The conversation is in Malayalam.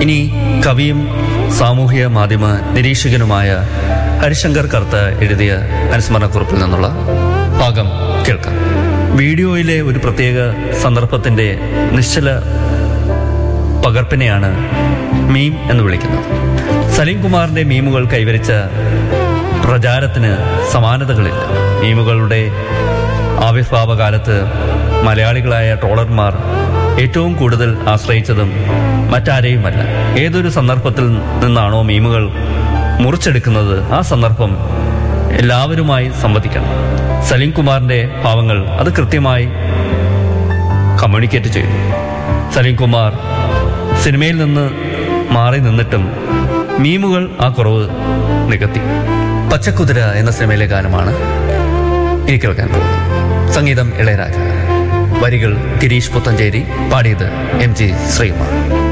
ഇനി കവിയും സാമൂഹ്യ മാധ്യമ നിരീക്ഷകനുമായ ഹരിശങ്കർ കർത്ത എഴുതിയ അനുസ്മരണക്കുറിപ്പിൽ നിന്നുള്ള ഭാഗം കേൾക്കാം വീഡിയോയിലെ ഒരു പ്രത്യേക സന്ദർഭത്തിന്റെ നിശ്ചല പകർപ്പിനെയാണ് മീം എന്ന് വിളിക്കുന്നത് സലീം കുമാറിന്റെ മീമുകൾ കൈവരിച്ച പ്രചാരത്തിന് സമാനതകളില്ല മീമുകളുടെ ആവിർഭാവ കാലത്ത് മലയാളികളായ ട്രോളർമാർ ഏറ്റവും കൂടുതൽ ആശ്രയിച്ചതും മറ്റാരെയുമല്ല ഏതൊരു സന്ദർഭത്തിൽ നിന്നാണോ മീമുകൾ മുറിച്ചെടുക്കുന്നത് ആ സന്ദർഭം എല്ലാവരുമായി സംവദിക്കണം സലീം കുമാറിന്റെ ഭാവങ്ങൾ അത് കൃത്യമായി കമ്മ്യൂണിക്കേറ്റ് ചെയ്തു സലീം കുമാർ സിനിമയിൽ നിന്ന് മാറി നിന്നിട്ടും മീമുകൾ ആ കുറവ് നികത്തി പച്ചക്കുതിര എന്ന സിനിമയിലെ ഗാനമാണ് ഇനി കേൾക്കാൻ പോകുന്നത് സംഗീതം ഇളയരാജ വരികൾ ഗിരീഷ് പുത്തഞ്ചേരി പാടിയത് എം ജി ശ്രീകുമാർ